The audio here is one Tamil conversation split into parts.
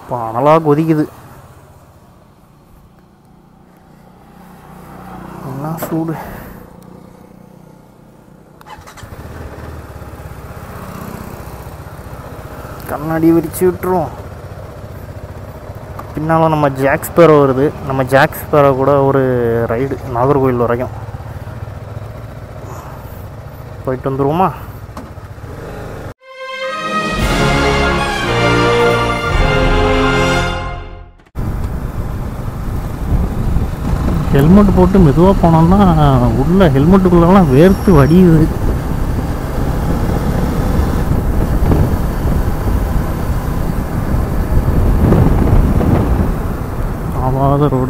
இப்போ அனலாக கொதிக்குது என்ன சூடு கண்ணாடி விரிச்சு விட்டுரும் பின்னால் நம்ம ஜாக்ஸ் பேரோ வருது நம்ம ஜாக்ஸ் பேரோ கூட ஒரு ரைடு நாகர்கோவில் வரைக்கும் போயிட்டு வந்துருவோமா ஹெல்மெட் போட்டு மெதுவாக போனோம்னா உள்ள ஹெல்மெட்டுக்குள்ளெல்லாம் வேர்த்து வடியுது ஆவாத ரோடு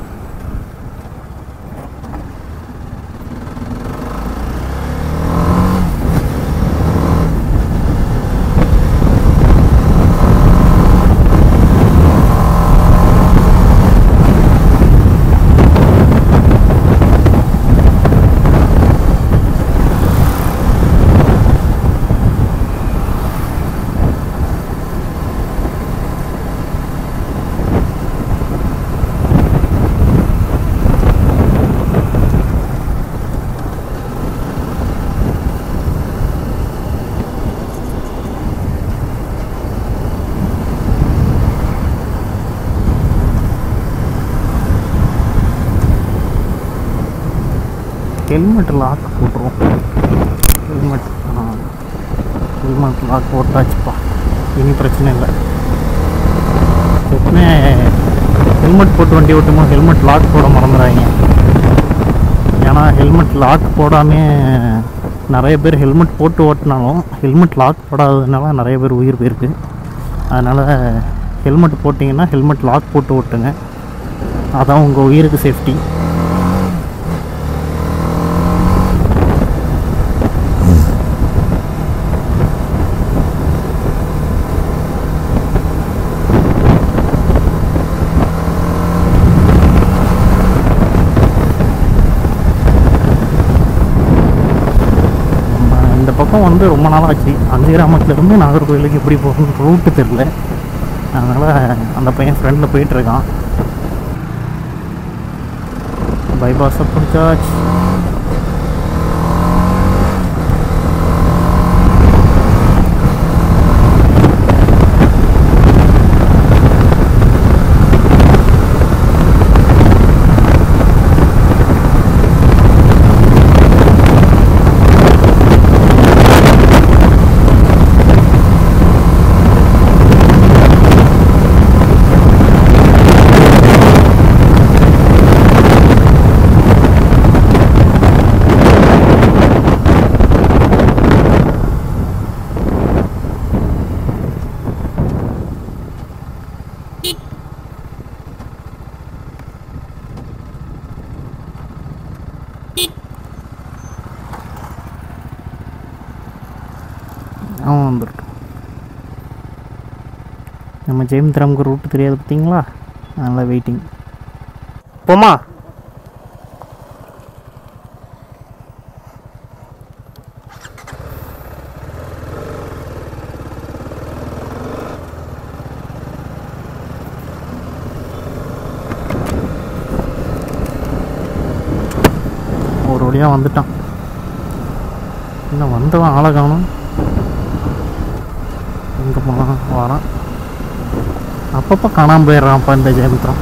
ஹெல்மெட் லாக் போட்டுருவோம் ஹெல்மெட் ஹெல்மெட் லாக் போட்டாச்சுப்பா இனி பிரச்சனை இல்லை எப்பவுமே ஹெல்மெட் போட்டு வண்டி ஓட்டுமோ ஹெல்மெட் லாக் போட மறந்துடாதீங்க ஏன்னா ஹெல்மெட் லாக் போடாமே நிறைய பேர் ஹெல்மெட் போட்டு ஓட்டினாலும் ஹெல்மெட் லாக் போடாததுனால நிறைய பேர் உயிர் போயிருக்கு அதனால் ஹெல்மெட் போட்டிங்கன்னா ஹெல்மெட் லாக் போட்டு ஓட்டுங்க அதான் உங்கள் உயிருக்கு சேஃப்டி நம்ம இந்த பக்கம் வந்து ரொம்ப நாள் ஆச்சு அஞ்சு கிராமத்துலேருந்து நாகர்கோவிலுக்கு எப்படி போகணும் ரூட்டு தெரில அதனால் அந்த பையன் ஃப்ரெண்டில் போயிட்டுருக்கான் பைபாஸை பிடிச்சாச்சு அவன் வந்துருக்கான் நம்ம ஜெயமித்ராமுக்கு ரூட் தெரியாது பார்த்தீங்களா அதனால் வெயிட்டிங் போமா ஒரு வழியாக வந்துட்டான் இன்னும் வந்தவன் ஆளை காணும் எங்கே போனான் வரான் அப்பப்போ காணாமல் போயிடுறான்ப்பா இந்த ஜெயமித்ரம்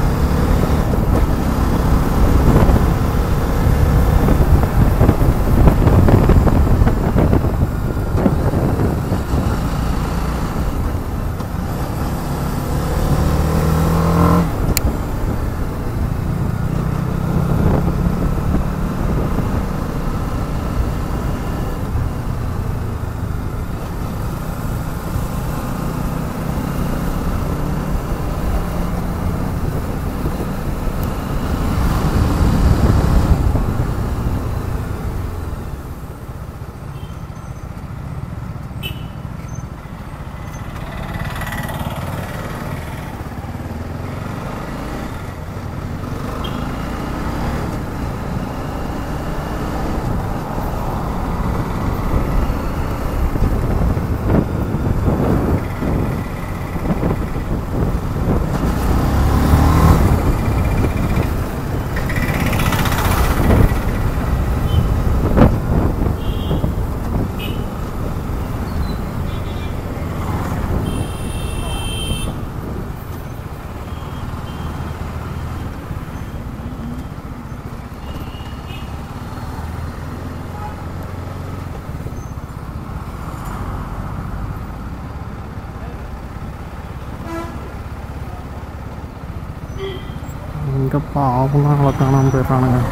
எங்கப்பா ஆகுனா அவளை காணாமல் போயிடுறானுங்க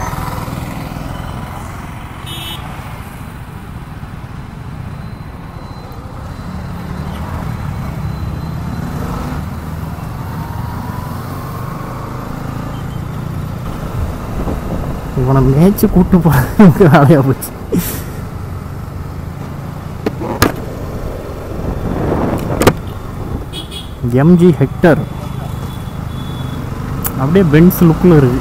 இவனை மேய்ச்சி கூட்டு போகிறதுக்கு வேலையாக போச்சு எம்ஜி ஹெக்டர் அப்படியே பென்ஸ் லுக்கில் இருக்கு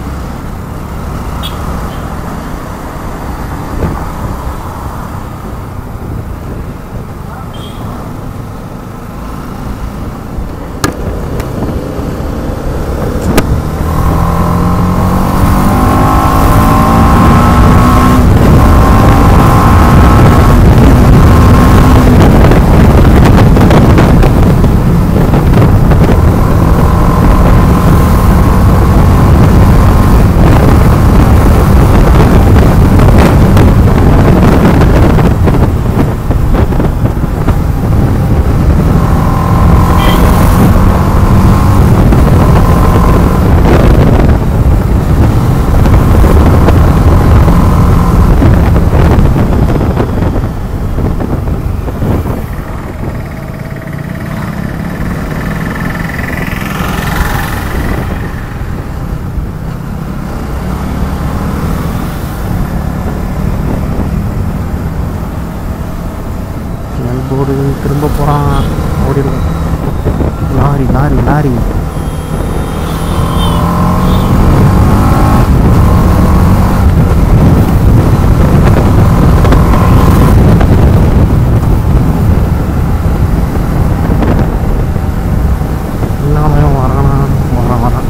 போர்டு திரும்ப போகிறான் ஓடிடுவோம் லாரி லாரி லாரி எல்லாமே வரானா வரான் வரான்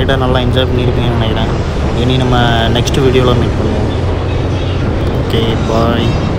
ரைடை நல்லா என்ஜாய் பண்ணியிருப்பீங்கன்னு நினைக்கிறேன் இனி நம்ம நெக்ஸ்ட் வீடியோவில் மீட் பண்ணுவோம் ஓகே பாய்